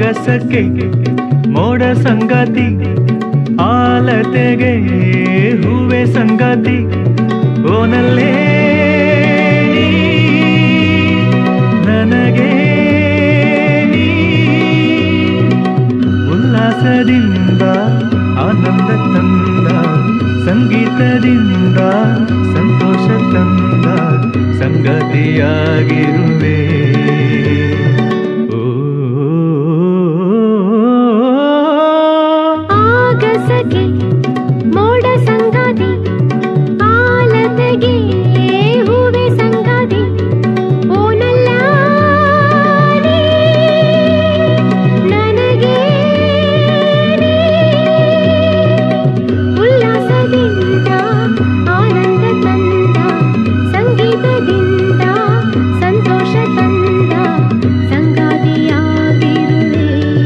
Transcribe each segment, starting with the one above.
ಆಗಸಕ್ಕೆ ಮೋಡ ಸಂಗಾತಿ ಆಲತೆಗೆ ಹೂವೆ ಸಂಗಾತಿ ಓನಲ್ಲೇ ನೀ ನನಗೆ ನೀ ಉಲ್ಲಾಸದಿಂದ ಆನಂದ ತಂದ ಸಂಗೀತದಿಂದ ಸಂತೋಷ ತಂದ ಸಂಗತಿಯಾಗಿರುವೆ ಓ ಆಗಸಗೆ ಮೋಡ ಸಂಗಾತಿ ಆಲತೆಗೆ ಹೂವೆ ಸಂಗಾತಿ ಓನಲ್ಲ ನೀ ನನಗೆ ನೀ. ಉಲ್ಲಾಸದಿಂದ ಆನಂದ ತಂದ ಸಂಗೀತದಿಂದ ಸಂತೋಷ ತಂದ ಸಂಗಾತಿಯಾಗಿರುವೆ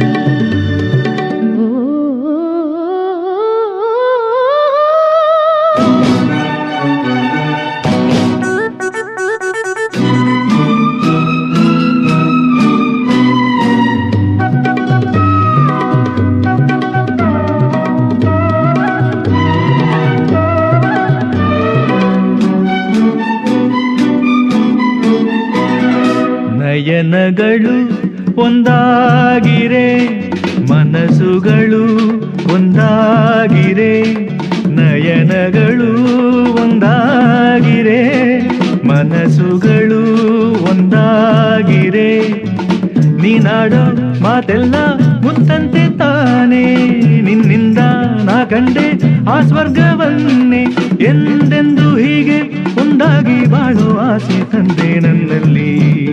ನಯನಗಳು ಒಂದಾಗಿರೆ ಮನಸ್ಸುಗಳು ಒಂದಾಗಿರೆ ನಯನಗಳು ಒಂದಾಗಿರೆ ಮನಸ್ಸುಗಳು ಒಂದಾಗಿರೆ ನೀನಾಡೋ ಮಾತೆಲ್ಲ ಮುತ್ತಂತೆ ತಾನೇ ನಿನ್ನಿಂದ ನಾ ಕಂಡೆ ಆ ಸ್ವರ್ಗವನ್ನೇ ಎಂದೆಂದು ಹೀಗೆ ಒಂದಾಗಿ ಬಾಳೋ ಆಸೆ ತಂದೆ ನನ್ನಲ್ಲಿ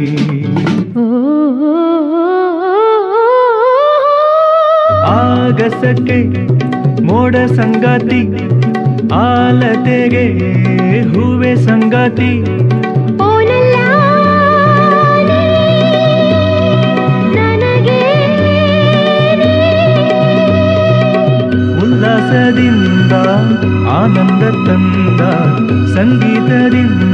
ಆಗಸಕ್ಕೆ ಮೋಡ ಸಂಗಾತಿ ಆಲತೆಗೆ ಹೂವೆ ಸಂಗಾತಿ ಓನಲ್ಲ ನೀ ನನಗೆ ನೀ. ಉಲ್ಲಾಸದಿಂದ ಆನಂದ ತಂದ ಸಂಗೀತದಿಂದ